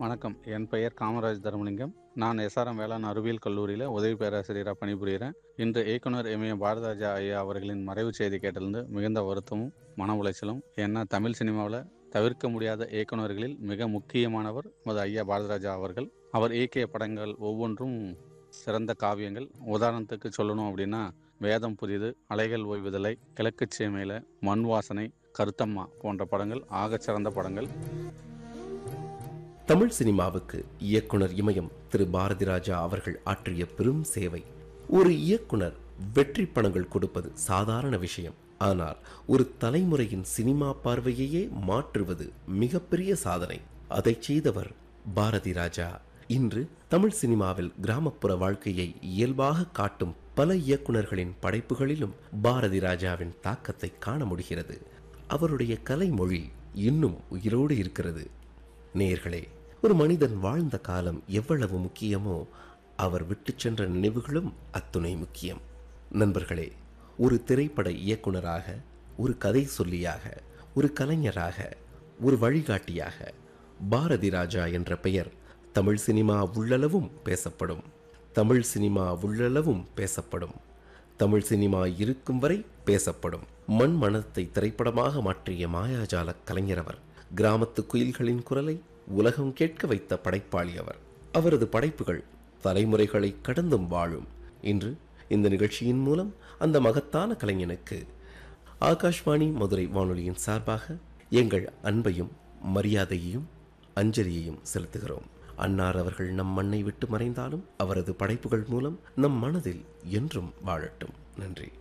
வணக்கம் என் பெயர் காமராஜ் தர்மலிங்கம் நான் எஸ்ஆர்எம் வேளாண் அறிவியல் கல்லூரியில் உதவி பேராசிரியராக பணிபுரிகிறேன் இன்று இயக்குனர் எம்ஏ பாரதராஜா ஐயா அவர்களின் மறைவு செய்தி கேட்டிருந்து மிகுந்த வருத்தமும் மன உளைச்சலும் ஏன்னா தமிழ் சினிமாவில் தவிர்க்க முடியாத இயக்குனர்களில் மிக முக்கியமானவர் நமது ஐயா பாரதராஜா அவர்கள் அவர் இயக்கிய படங்கள் ஒவ்வொன்றும் சிறந்த காவியங்கள் உதாரணத்துக்கு சொல்லணும் அப்படின்னா வேதம் புதிது அலைகள் ஓய்வுதலை கிழக்குச் சேமையில மண் வாசனை கருத்தம்மா போன்ற படங்கள் ஆகச் சிறந்த படங்கள் தமிழ் சினிமாவுக்கு இயக்குனர் இமயம் திரு பாரதி ராஜா அவர்கள் ஆற்றிய பெரும் சேவை ஒரு இயக்குனர் வெற்றி படங்கள் கொடுப்பது சாதாரண விஷயம் ஆனால் ஒரு தலைமுறையின் சினிமா பார்வையையே மாற்றுவது மிகப்பெரிய சாதனை அதை செய்தவர் பாரதி ராஜா இன்று தமிழ் சினிமாவில் கிராமப்புற வாழ்க்கையை இயல்பாக காட்டும் பல இயக்குனர்களின் படைப்புகளிலும் பாரதி ராஜாவின் தாக்கத்தை காண முடிகிறது அவருடைய கலைமொழி இன்னும் உயிரோடு இருக்கிறது நேர்களே ஒரு மனிதன் வாழ்ந்த காலம் எவ்வளவு முக்கியமோ அவர் விட்டுச் சென்ற நினைவுகளும் அத்துணை முக்கியம் நண்பர்களே ஒரு திரைப்பட இயக்குனராக ஒரு கதை சொல்லியாக ஒரு கலைஞராக ஒரு வழிகாட்டியாக பாரதி ராஜா என்ற பெயர் தமிழ் சினிமா உள்ளளவும் பேசப்படும் தமிழ் சினிமா உள்ளளவும் பேசப்படும் தமிழ் சினிமா இருக்கும் வரை பேசப்படும் மண் மனத்தை திரைப்படமாக மாற்றிய மாயாஜால கலைஞர் அவர் கிராமத்து குயில்களின் குரலை உலகம் கேட்க வைத்த படைப்பாளி அவர் அவரது படைப்புகள் தலைமுறைகளை கடந்தும் வாழும் இன்று இந்த நிகழ்ச்சியின் மூலம் அந்த மகத்தான கலைஞனுக்கு ஆகாஷ்வாணி மதுரை வானொலியின் சார்பாக எங்கள் அன்பையும் மரியாதையையும் அஞ்சலியையும் செலுத்துகிறோம் அன்னார் அவர்கள் நம் மண்ணை விட்டு மறைந்தாலும் அவரது படைப்புகள் மூலம் நம் மனதில் என்றும் வாழட்டும் நன்றி